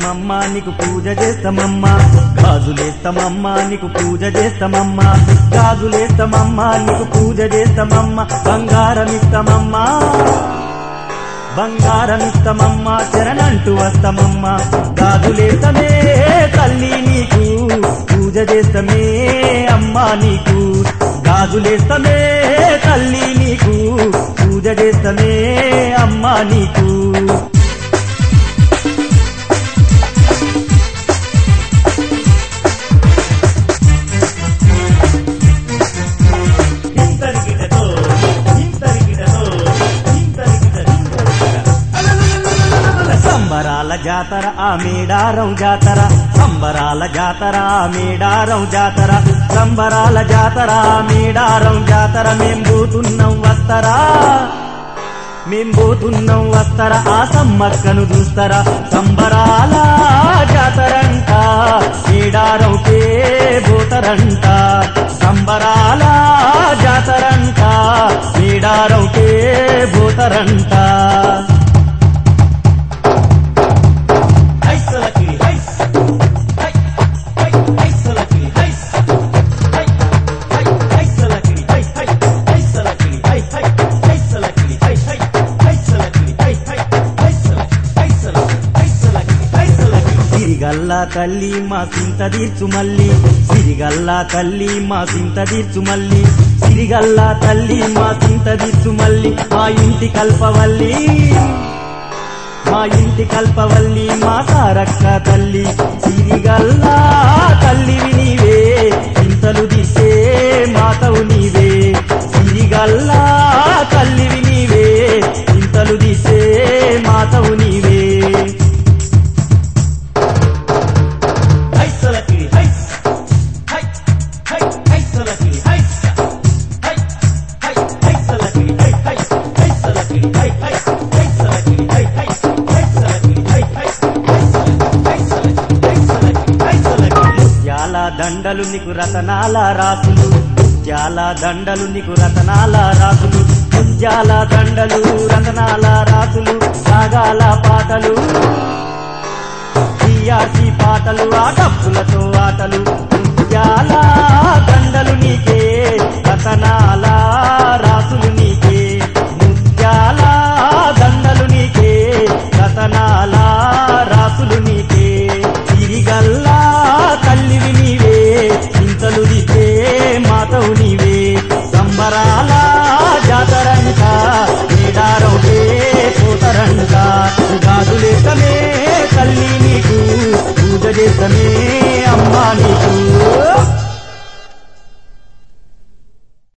గాజులేస్తామమ్మా నీకు పూజ చేస్తామమ్మా గాజులేస్తామమ్మా నీకు పూజ చేస్తామమ్మా గాజులేస్తామమ్మా నీకు పూజ చేస్తామమ్మా బంగారం ఇస్తామమ్మా బంగారం ఇస్తామమ్మా చరణంటూ వస్తామమ్మా గాజులేస్తమే తల్లి నీకు పూజ చేస్తమే అమ్మా నీకు గాజులేస్తమే తల్లి నీకు పూజ చేస్తమే అమ్మా నీకు ఇంతరిగిటతో ఇంతరిగిటతో ఇంతరిగిట ఇంతరిగిట సంబరాల జాతర ఆ మేడారం జాతర సంబరాల జాతర ఆ మేడారం జాతర సంబరాల జాతర ఆ మేడారం జాతర మేం పోతున్నాం వస్తరా మేం పోతున్నాం వస్తరా ఆ సమ్మక్కను చూస్తారా సంబరాల జాతరంట మేడారంకే పోతరంట సంబరాల జాతరంట మేడారంకే పోతరంట హైసలకిడి హైస్ హై హై హైసలకిడి హైస్ హై హై హైసలకిడి హై హై హైసలకిడి హై హై హైసలకిడి హై హై హైసలకిడి హై హై హైసల హైసల హైసలకిడి హైసలకిడి సిరిగల్లా తల్లి మా సింత తీర్చు మల్లి సిరిగల్లా తల్లి మా సింత తీర్చు మల్లి సిరిగల్లా తల్లి మా సింత తీర్చు మల్లి మా ఇంటి కల్పవల్లి మా ఇంటి కల్పవల్లి మా సారక్క తల్లి సిరిగల్లా తల్లివి నీవే చింతలు తీసే మాతవు నీవే సిరిగల్లా తల్లివి నీవే చింతలు తీసే మాతవు నీవే హైసలకిడి హైస్ హై హై హైసలకిడి హైస్ హై హై హైసలకిడి హై హై హైసలకిడి హై హై హైసలకిడి హై హై హైసలకిడి హై హై హైసలకిడి హైసలకిడి హైసలకిడి ముత్యాల దండలు నీకు రతనాల రాసులు ముత్యాల దండలు నీకు రతనాల రాసులు ముత్యాల దండలు రతనాల రాసులు సాగాల పాటలు తీయాసి పాటలు ఆ డప్పులతో ఆటలు ముత్యాల దండలు నీకే రతనాల రాసులు నీకే ముత్యాల దండలు నీకే రతనాల రాసులు నీకే తిరిగల్లా తల్లివి నీవే చింతలు దిద్దే మాతవు నీవే సంబరాల జాతరంట మేడారవుటే పోతరంట గాజులేసమే తల్లి నీకు పూజ చేసమే అమ్మా నీకు